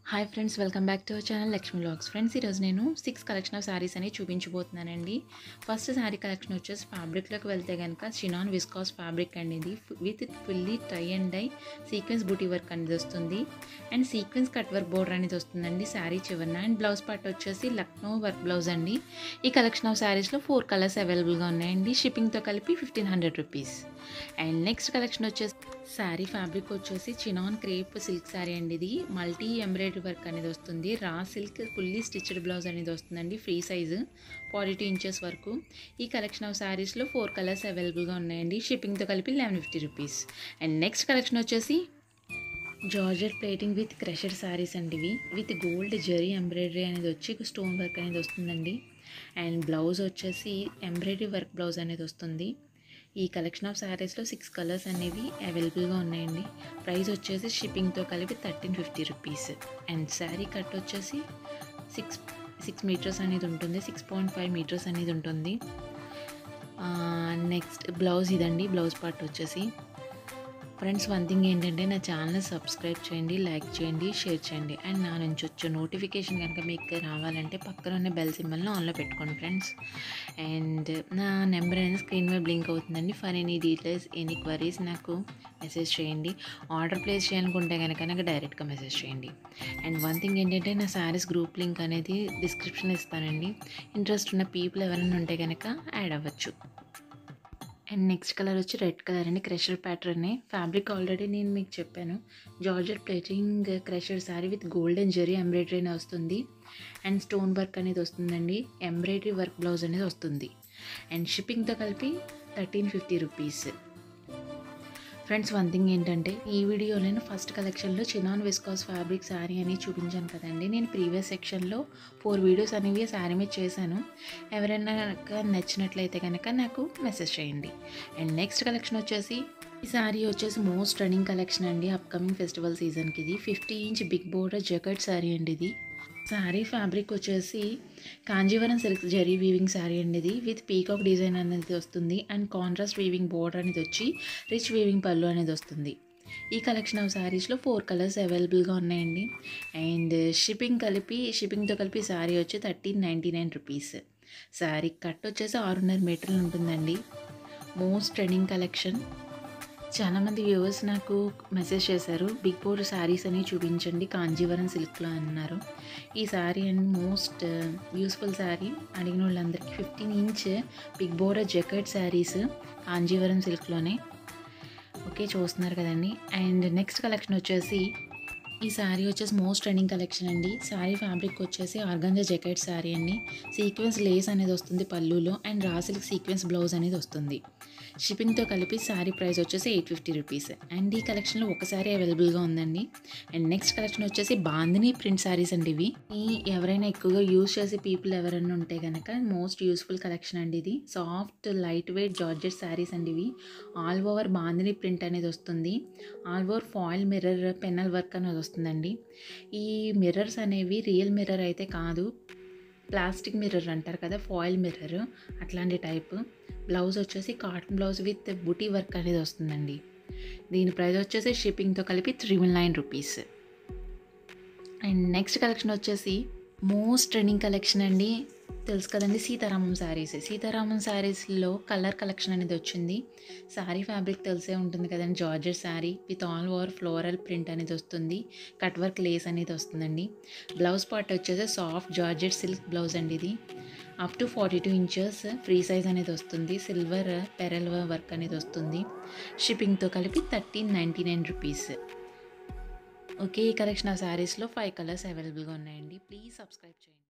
hi friends welcome back to our channel Lakshmi logs friends ఈరోజు నేను six collection of saris అని చూపించబోతున్నానండి first sari collection వచ్చేసి ఫ్యాబ్రిక్లోకి వెళ్తే కనుక షినాన్ విస్కాస్ ఫ్యాబ్రిక్ అండి ఇది with fully tie and dye sequence buti work అనేది వస్తుంది and sequence cut work border అనేది వస్తుందండి శారీ చివరిన అండ్ బ్లౌజ్ పార్ట్ వచ్చేసి లక్నో వర్క్ బ్లౌజ్ అండి ఈ కలెక్షన్ ఆఫ్ శారీస్లో ఫోర్ కలర్స్ అవైలబుల్గా ఉన్నాయండి షిప్పింగ్తో కలిపి fifteen hundred rupees and next collection వచ్చేసి శారీ ఫ్యాబ్రిక్ వచ్చేసి చినాన్ క్రేప్ సిల్క్ శారీ అండి ఇది మల్టీ ఎంబ్రాయిడరీ వర్క్ అనేది వస్తుంది raw silk fully stitched blouse అనేది వస్తుందండి free size forty two inches వరకు ఈ కలెక్షన్ ఆఫ్ శారీస్లో ఫోర్ కలర్స్ అవైలబుల్గా ఉన్నాయండి షిప్పింగ్తో కలిపి eleven fifty rupees and next collection వచ్చేసి georgette plating with crusher saris అండి ఇవి విత్ గోల్డ్ జరీ ఎంబ్రాయిడరీ అనేది వచ్చి స్టోన్ వర్క్ అనేది వస్తుందండి అండ్ బ్లౌజ్ వచ్చేసి ఎంబ్రాయిడరీ వర్క్ బ్లౌజ్ అనేది వస్తుంది ఈ కలెక్షన్ ఆఫ్ శారీస్లో సిక్స్ కలర్స్ అనేవి అవైలబుల్గా ఉన్నాయండి ప్రైస్ వచ్చేసి షిప్పింగ్తో కలిపి thirteen fifty rupees and sari cut వచ్చేసి సిక్స్ సిక్స్ మీటర్స్ అనేది ఉంటుంది సిక్స్ పాయింట్ ఫైవ్ మీటర్స్ అనేది ఉంటుంది నెక్స్ట్ బ్లౌజ్ ఇదండి బ్లౌజ్ పార్ట్ వచ్చేసి ఫ్రెండ్స్ వన్ థింగ్ ఏంటంటే నా ఛానల్ సబ్స్క్రైబ్ చేయండి లైక్ చేయండి షేర్ చేయండి అండ్ నా నుంచి వచ్చే నోటిఫికేషన్ కనుక మీకు రావాలంటే పక్కన ఉన్న బెల్ సింబల్ని ఆన్లో పెట్టుకోండి ఫ్రెండ్స్ అండ్ నా నెంబర్ అనేది స్క్రీన్ మీద బ్లింక్ అవుతుందండి for any details any queries నాకు మెసేజ్ చేయండి ఆర్డర్ ప్లేస్ చేయాలనుకుంటే కనుక నాకు డైరెక్ట్గా మెసేజ్ చేయండి అండ్ వన్ థింగ్ ఏంటంటే నా శారీస్ గ్రూప్ లింక్ అనేది డిస్క్రిప్షన్ ఇస్తానండి ఇంట్రెస్ట్ ఉన్న పీపుల్ ఎవరైనా ఉంటే కనుక యాడ్ అవ్వచ్చు అండ్ నెక్స్ట్ కలర్ వచ్చి రెడ్ కలర్ అండి క్రషర్ ప్యాటర్న్ ఫ్యాబ్రిక్ ఆల్రెడీ నేను మీకు చెప్పాను georgette plating crusher sari with golden zari embroidery అనేది వస్తుంది అండ్ స్టోన్ వర్క్ అనేది వస్తుందండి ఎంబ్రాయిడరీ వర్క్ బ్లౌజ్ అనేది వస్తుంది అండ్ షిప్పింగ్తో కలిపి thirteen fifty rupees friends one thing ఏంటంటే ఈ వీడియో నేను ఫస్ట్ కలెక్షన్లో చినాన్ విస్కాస్ ఫ్యాబ్రిక్ శారీ అని చూపించాను కదండి నేను ప్రీవియస్ సెక్షన్లో ఫోర్ వీడియోస్ అనేవి శారీ మీద చేశాను ఎవరైనా కనుక నచ్చినట్లయితే కనుక నాకు మెసేజ్ చేయండి అండ్ నెక్స్ట్ కలెక్షన్ వచ్చేసి ఈ శారీ వచ్చేసి మోస్ట్ రన్నింగ్ కలెక్షన్ అండి అప్కమింగ్ ఫెస్టివల్ సీజన్కి ఇది fifty inch big border jacket sari అండి ఇది శారీ ఫ్యాబ్రిక్ వచ్చేసి కాంజీవరం సిల్క్ జరీ వీవింగ్ శారీ అండి ఇది విత్ పీకాక్ డిజైన్ అనేది వస్తుంది అండ్ కాంట్రాస్ట్ వీవింగ్ బోర్డర్ అనేది వచ్చి రిచ్ వీవింగ్ పళ్ళు అనేది వస్తుంది ఈ కలెక్షన్ ఆఫ్ శారీస్లో ఫోర్ కలర్స్ అవైలబుల్గా ఉన్నాయండి అండ్ షిప్పింగ్ కలిపి షిప్పింగ్తో కలిపి శారీ వచ్చి thirteen ninety nine rupees sari cut వచ్చేసి ఆరున్నర మీటర్లు ఉంటుందండి మోస్ట్ ట్రెండింగ్ కలెక్షన్ చాలామంది వ్యూవర్స్ నాకు మెసేజ్ చేశారు బిగ్ బోర్డర్ శారీస్ అని చూపించండి కాంజీవరం సిల్క్లో అన్నారు ఈ sari and most useful sari అడిగిన వాళ్ళందరికీ fifteen inch big border jacket saris Kanjeevaram సిల్క్లోనే ఓకే చూస్తున్నారు కదండి అండ్ నెక్స్ట్ కలెక్షన్ వచ్చేసి ఈ శారీ వచ్చేసి మోస్ట్ ట్రెండింగ్ కలెక్షన్ అండి శారీ ఫ్యాబ్రిక్ వచ్చేసి ఆర్గంజా జకెట్ శారీ అండి సీక్వెన్స్ లేస్ అనేది వస్తుంది పళ్ళులో and raw silk sequence blouse అనేది వస్తుంది షిప్పింగ్తో కలిపి శారీ ప్రైస్ వచ్చేసి ఎయిట్ ఫిఫ్టీ రూపీస్ అండ్ ఈ కలెక్షన్లో ఒక శారీ అవైలబుల్గా ఉందండి అండ్ నెక్స్ట్ కలెక్షన్ వచ్చేసి బాందిని ప్రింట్ శారీస్ అండి ఇవి ఈ ఎవరైనా ఎక్కువగా యూజ్ చేసే పీపుల్ ఎవరైనా ఉంటే కనుక మోస్ట్ యూస్ఫుల్ కలెక్షన్ అండి ఇది soft light weight georgette saris అండి ఇవి ఆల్ ఓవర్ బాందిని ప్రింట్ అనేది వస్తుంది all over foil mirror panel work అనేది వస్తుందండి ఈ మిర్రర్స్ అనేవి రియల్ మిర్రర్ అయితే కాదు ప్లాస్టిక్ మిర్రర్ అంటారు కదా ఫాయిల్ మిర్రర్ అట్లాంటి టైప్ బ్లౌజ్ వచ్చేసి cotton blouse with buti work అనేది వస్తుందండి దీని ప్రైస్ వచ్చేసి షిప్పింగ్తో కలిపి triple nine rupees and next collection వచ్చేసి మోస్ట్ ట్రెండింగ్ కలెక్షన్ అండి తెలుసు కదండి సీతారామం శారీస్ సీతారామం శారీస్లో కలర్ కలెక్షన్ అనేది వచ్చింది శారీ ఫ్యాబ్రిక్ తెలిసే ఉంటుంది కదండి georgette sari with all over floral print అనేది వస్తుంది కట్ వర్క్ లేస్ అనేది వస్తుందండి బ్లౌజ్ పార్ట్ వచ్చేసి సాఫ్ట్ జార్జెట్ సిల్క్ బ్లౌజ్ అండి ఇది up to forty two inches free size అనేది వస్తుంది సిల్వర్ పెరల్ వర్క్ అనేది వస్తుంది షిప్పింగ్తో కలిపి thirteen ninety nine rupees okay ఈ కలెక్షన్ ఆ శారీస్లో ఫైవ్ కలర్స్ అవైలబుల్గా ఉన్నాయండి ప్లీజ్ సబ్స్క్రైబ్ చేయండి